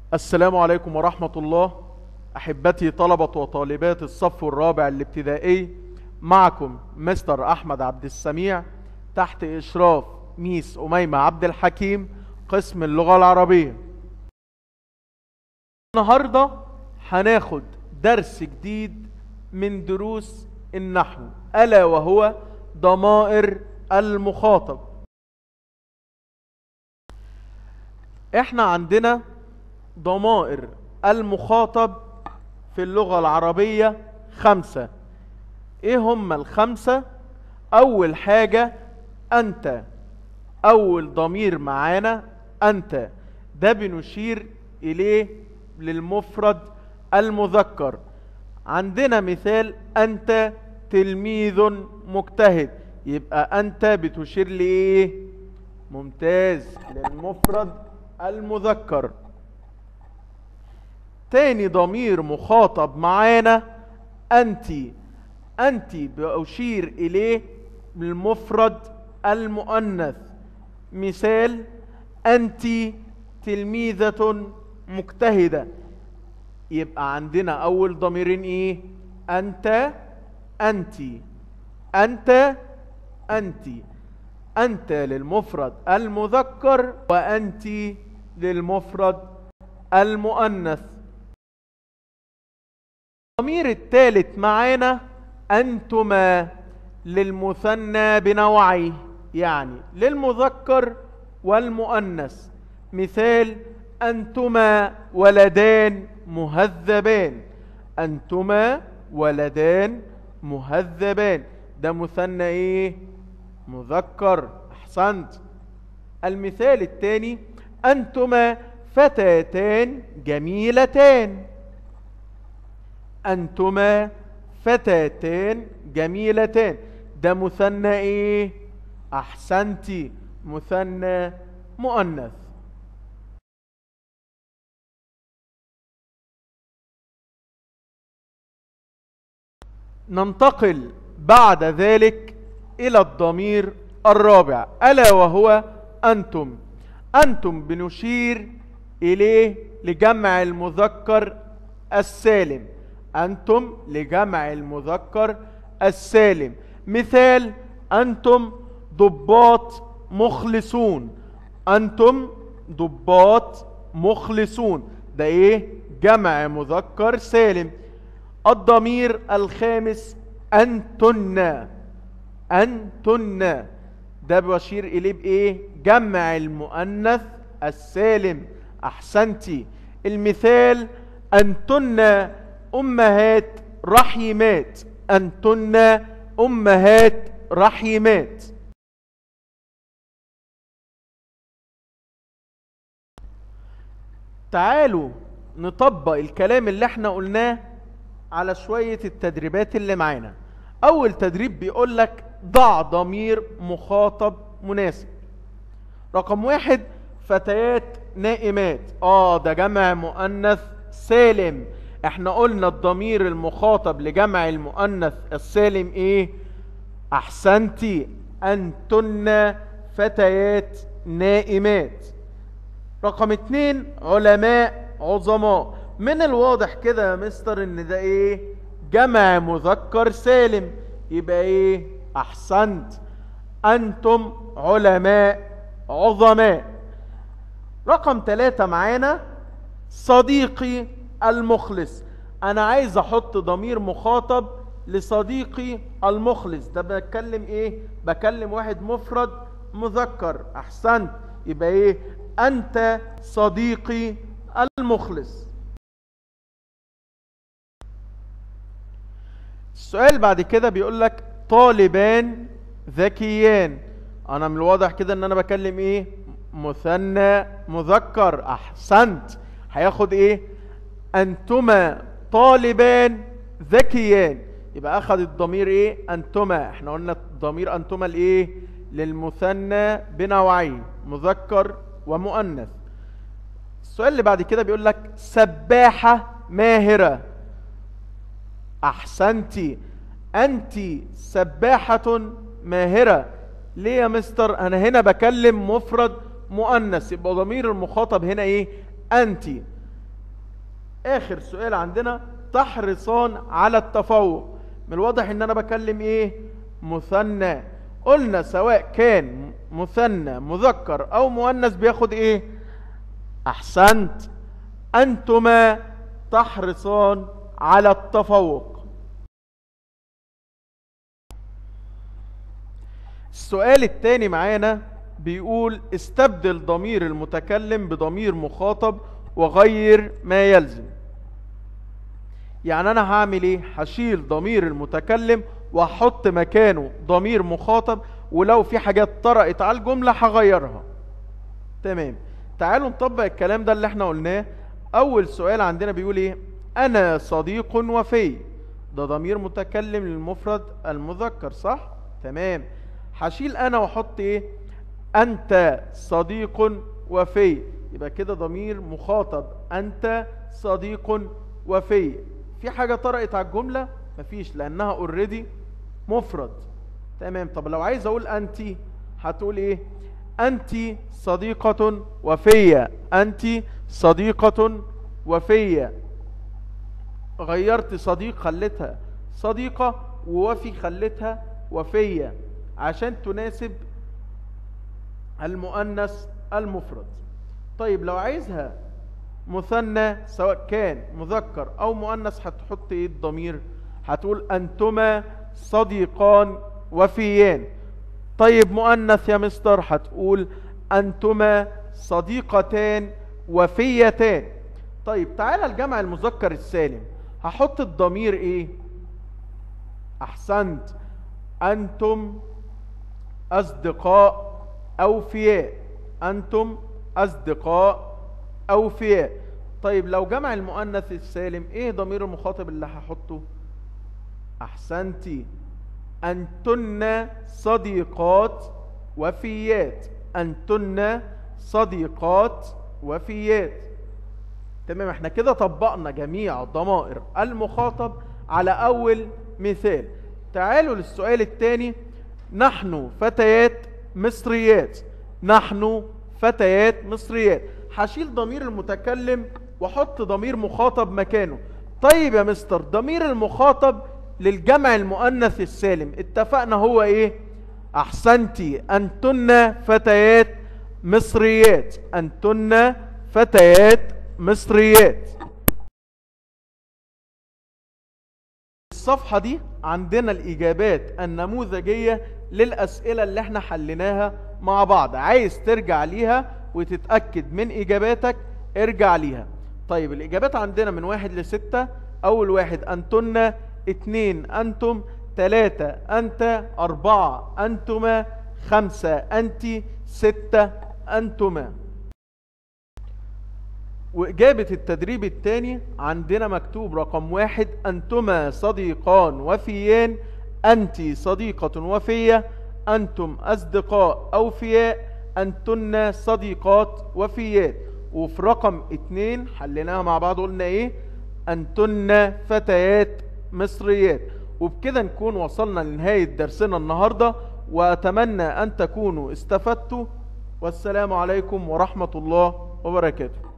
السلام عليكم ورحمة الله أحبتي طلبة وطالبات الصف الرابع الابتدائي معكم مستر أحمد عبد السميع تحت إشراف ميس أميمة عبد الحكيم قسم اللغة العربية النهاردة هناخد درس جديد من دروس النحو ألا وهو ضمائر المخاطب احنا عندنا ضمائر المخاطب في اللغة العربية خمسة ايه هم الخمسة اول حاجة انت اول ضمير معانا انت ده بنشير اليه للمفرد المذكر عندنا مثال انت تلميذ مجتهد يبقى انت بتشير لايه ممتاز للمفرد المذكر تاني ضمير مخاطب معانا أنت أنت بأشير إليه بالمفرد المؤنث مثال أنت تلميذة مجتهدة يبقى عندنا أول ضميرين إيه أنت أنت أنت أنت أنت للمفرد المذكر وأنت للمفرد المؤنث الضمير الثالث معانا أنتما للمثنى بنوعيه يعني للمذكر والمؤنث مثال أنتما ولدان مهذبان أنتما ولدان مهذبان ده مثنى إيه مذكر أحسنت المثال الثاني أنتما فتاتان جميلتان أنتما فتاتان جميلتان ده مثنى إيه أحسنتي مثنى مؤنث ننتقل بعد ذلك إلى الضمير الرابع ألا وهو أنتم أنتم بنشير إليه لجمع المذكر السالم أنتم لجمع المذكر السالم مثال أنتم ضباط مخلصون أنتم ضباط مخلصون ده إيه جمع مذكر سالم الضمير الخامس أنتن أنتن ده بشير إليه بإيه جمع المؤنث السالم أحسنتي المثال أنتن أمهات رحيمات أنتن أمهات رحيمات تعالوا نطبق الكلام اللي احنا قلناه على شوية التدريبات اللي معانا أول تدريب بيقول لك ضع ضمير مخاطب مناسب رقم واحد فتيات نائمات اه ده جمع مؤنث سالم احنا قلنا الضمير المخاطب لجمع المؤنث السالم ايه احسنتي انتن فتيات نائمات رقم اتنين علماء عظماء من الواضح كده يا مستر ان ده ايه جمع مذكر سالم يبقى ايه احسنت انتم علماء عظماء رقم ثلاثة معانا صديقي المخلص انا عايز احط ضمير مخاطب لصديقي المخلص ده بتكلم ايه بكلم واحد مفرد مذكر احسنت يبقى ايه انت صديقي المخلص السؤال بعد كده بيقول لك طالبان ذكيان انا من الواضح كده ان انا بكلم ايه مثنى مذكر احسنت هياخد ايه انتما طالبان ذكيان يبقى اخذ الضمير ايه انتما احنا قلنا الضمير انتما الايه للمثنى بنوعين مذكر ومؤنث السؤال اللي بعد كده بيقول لك سباحة ماهرة احسنتي انت سباحة ماهرة ليه يا مستر انا هنا بكلم مفرد مؤنث يبقى ضمير المخاطب هنا ايه انت اخر سؤال عندنا تحرصان على التفوق من الواضح ان انا بكلم ايه مثنى قلنا سواء كان مثنى مذكر او مؤنث بياخد ايه احسنت انتما تحرصان على التفوق السؤال الثاني معانا بيقول استبدل ضمير المتكلم بضمير مخاطب وغير ما يلزم يعني انا هعمل ايه هشيل ضمير المتكلم واحط مكانه ضمير مخاطب ولو في حاجات طرقت على الجملة هغيرها تمام تعالوا نطبق الكلام ده اللي احنا قلناه اول سؤال عندنا بيقول ايه انا صديق وفي ده ضمير متكلم للمفرد المذكر صح تمام هشيل انا واحط ايه انت صديق وفي يبقى كده ضمير مخاطب انت صديق وفي في حاجة طرقت على الجملة مفيش لانها اوريدي مفرد تمام طب لو عايز اقول انت هتقول ايه انت صديقة وفية انت صديقة وفية غيرت صديق خلتها صديقة ووفي خلتها وفية عشان تناسب المؤنث المفرد طيب لو عايزها مثنى سواء كان مذكر او مؤنث هتحط ايه الضمير هتقول انتما صديقان وفيان طيب مؤنث يا مستر هتقول انتما صديقتان وفيتان طيب تعالى الجمع المذكر السالم هحط الضمير ايه احسنت انتم اصدقاء اوفياء انتم اصدقاء اوفياء طيب لو جمع المؤنث السالم ايه ضمير المخاطب اللي هحطه احسنتي انتن صديقات وفيات انتن صديقات وفيات تمام احنا كده طبقنا جميع ضمائر المخاطب على اول مثال تعالوا للسؤال الثاني نحن فتيات مصريات نحن فتيات مصريات هشيل ضمير المتكلم واحط ضمير مخاطب مكانه طيب يا مستر ضمير المخاطب للجمع المؤنث السالم اتفقنا هو ايه احسنتي انتن فتيات مصريات انتن فتيات مصريات الصفحة دي عندنا الإجابات النموذجية للأسئلة اللي احنا حليناها مع بعض عايز ترجع ليها وتتأكد من إجاباتك ارجع ليها طيب الإجابات عندنا من واحد لستة أول واحد أنتن اتنين أنتم تلاتة أنت أربعة أنتما خمسة أنت ستة أنتما وإجابة التدريب الثاني عندنا مكتوب رقم واحد أنتما صديقان وفيان أنت صديقة وفية أنتم أصدقاء أوفياء أنتن صديقات وفيات وفي رقم اتنين حليناها مع بعض قلنا إيه أنتن فتيات مصريات وبكده نكون وصلنا لنهاية درسنا النهاردة وأتمنى أن تكونوا استفدتوا والسلام عليكم ورحمة الله وبركاته